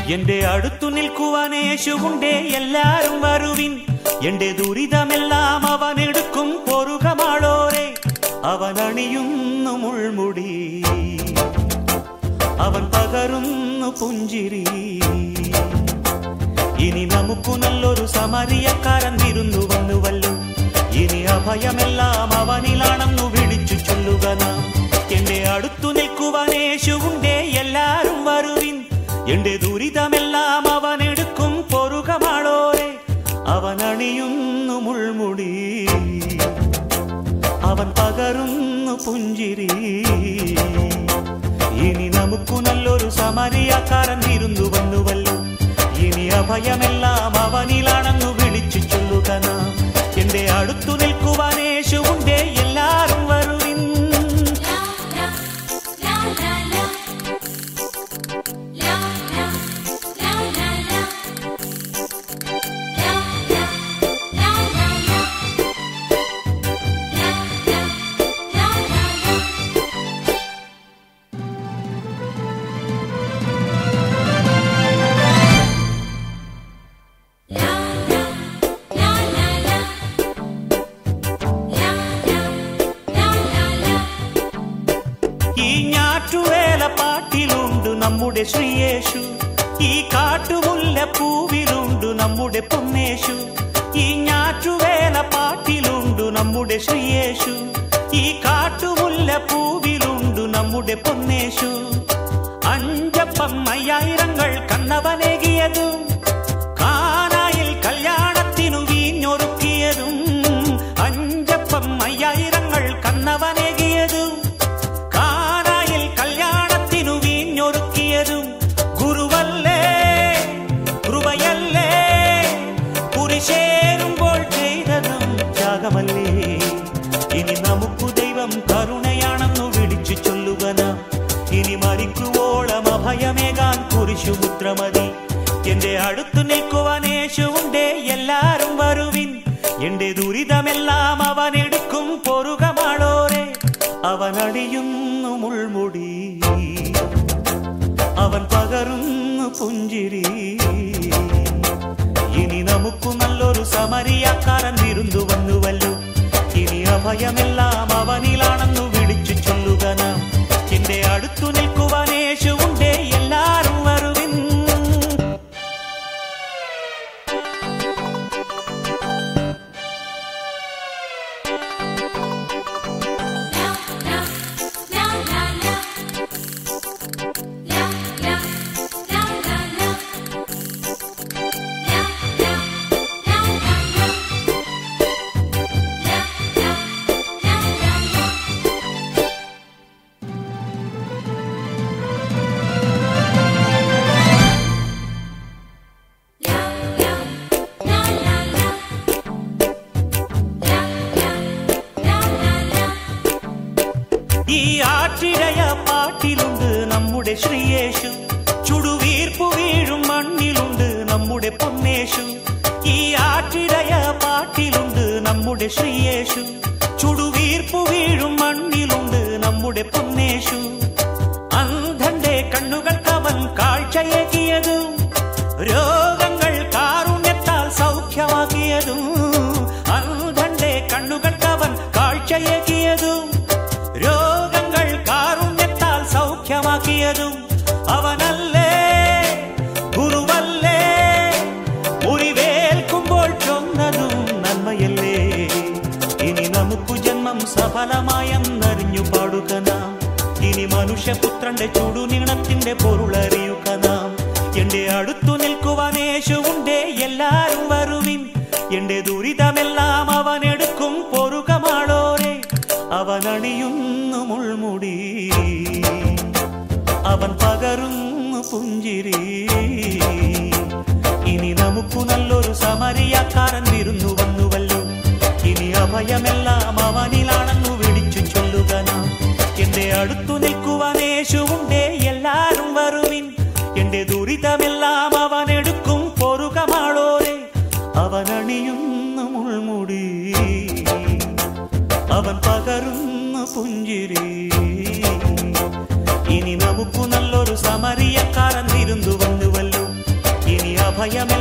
എന്റെ അടുത്തു നിൽക്കുവാൻ യേശുവുണ്ടേ എല്ലാരും വരുവിൻ എന്റെ ദുരിതമെല്ലാം അവൻ എടുക്കും പൊറുകമാളോരെ അവൻ അണിയുന്നു മുൾമുടി അവൻ പകരുന്നു പുഞ്ചിരി ഇനി നമുക്കു നല്ലൊരു സമരിയക്കാരൻ വിരുന്നു വന്നുവല്ലോ ഇനി അഭയമെല്ലാം അവനിലാണെന്നു വിളിച്ചു ചൊല്ലുക നാം എന്റെ അടുത്തു നിൽക്കുവാൻ യേശുവുണ്ടേ എല്ലാരും വരുവിൻ എന്റെ ദുരിതമെല്ലാം അവൻ എടുക്കും പൊറുകമാളോരെ അവൻ അണിയുന്നു മുൾമുടി അവൻ പകരുന്നു പുഞ്ചിരി ഇനി നമുക്കു നല്ലൊരു സമരിയാക്കാരൻ വിരുന്നു വന്നുവല്ലോ ഇനി അഭയമെല്ലാം അവനിലാണെന്നു വിളിച്ചു ചൊല്ലുക നാം എന്റെ അടുത്തു നിൽക്കുവാൻ യേശുവുണ്ടേ എല്ലാരും വരുവിൻ ഈ ഞാറ്റുവേല പാട്ടിലുണ്ട് നമ്മുടെ ശ്രീയേശു ഈ കാട്ടുമുല്ല പൂവിലുണ്ട് നമ്മുടെ പൊന്നേശു ഈ ഞാറ്റുവേല പാട്ടിലുണ്ട് നമ്മുടെ ശ്രീയേശു ഈ കാട്ടുമുല്ല പൂവിലുണ്ട് നമ്മുടെ പൊന്നേശു അഞ്ചപ്പം അയ്യായിരങ്ങൾ കണ്ണവനേകിയതും കാനായിൽ കല്യാണത്തിനു വീഞ്ഞൊരുക്കിയതും അഞ്ചപ്പം അയ്യായിരങ്ങൾ കണ്ണവനേകിയതും കാനായിൽ കല്യാണത്തിനു വീഞ്ഞൊരുക്കിയതും ഗുരുവല്ലേ കൃപയല്ലേ കുരിശേരുമ്പോൾ ചെയ്തതും ത്യാഗമല്ലേ ഇനി നമുക്കു ദൈവം കരുണയാണെന്നു വിളിച്ചു ചൊല്ലുക നാം ഇനി മരിക്കുവോളം അഭയമേകാൻ കുരിശുമുദ്രമതി എന്റെ അടുത്തു നിൽക്കുവാൻ യേശുവുണ്ടേ എല്ലാരും വരുവിൻ എന്റെ ദുരിതമെല്ലാം അവൻ എടുക്കും പൊറുകമാളോരെ അവൻ അടിയുന്നു മുൾമുടി അവൻ പകരുന്നു പുഞ്ചിരി ഇനി നമുക്കു നല്ലൊരു സമരിയാക്കാരൻ വിരുന്നു വന്നുവല്ലോ ഇനി അഭയമെല്ലാം അവനിലാണെന്നു വിളിച്ചു ചൊല്ലുക നാം എന്റെ അടുത്തു നിൽക്കുവാൻ യേശുവുണ്ടേ എല്ലാരും വരുവിൻ ഈ ആറ്റിരയ പാട്ടിലുണ്ട് നമ്മുടെ ശ്രീയേശു ചുടുവീർപ്പു വീഴും മണ്ണിലുണ്ട് നമ്മുടെ പൊന്നേശു ഈ ആറ്റിരയ പാട്ടിലുണ്ട് നമ്മുടെ ശ്രീയേശു ചുടുവീർപ്പു വീഴും മണ്ണിലുണ്ട് നമ്മുടെ പൊന്നേശു അന്ധന്റെ കണ്ണുകൾക്കവൻ കാഴ്ചയേകിയതും രോഗങ്ങൾ കാരുണ്യത്താൽ സൗഖ്യമാക്കിയതും അന്ധന്റെ കണ്ണുകൾക്കവൻ കാഴ്ചയേകിയതും രോഗങ്ങൾ കാരുണ്യത്താൽ സൗഖ്യമാക്കിയതും അവനല്ലേ ഗുരുവല്ലേ മുറിവേൽക്കുമ്പോൾ ചൊന്നതും നന്മയല്ലേ ഇനി നമുക്കു ജന്മം സഫലമായെന്നറിഞ്ഞു പാടുക നാം ഇനി മനുഷ്യപുത്രന്റെ ചുടുനീണത്തിന്റെ പൊരുളറിയുക നാം എന്റെ അടുത്തു നിൽക്കുവാൻ യേശുവുണ്ടേ എല്ലാരും വരുവിൻ എന്റെ ദുരിതമെല്ലാം അവൻ എടുക്കും പൊറുകമാളോരെ അവൻ അണിയുന്നു മുൾമുടി അവൻ പകരുന്നു പുഞ്ചിരി ഇനി നമുക്കു നല്ലൊരു സമരിയാക്കാരൻ വിരുന്നു വന്നുവല്ലോ ഇനി അഭയമെല്ലാം അവനിലാണെന്നു വിളിച്ചു ചൊല്ലുക നാം എന്റെ അടുത്തു നിൽക്കുവാൻ യേശുവുണ്ടേ എല്ലാരും വരുവിൻ എന്റെ ദുരിതമെല്ലാം അവൻ എടുക്കും പൊറുകമാളോരെ അവൻ അണിയുന്നു മുൾമുടി അവൻ പകരുന്നു പുഞ്ചിരി ഇനി നമുക്കു നല്ലൊരു സമരിയക്കാരൻ വിരുന്നു വന്നുവല്ലോ അഭയമെല്ലാം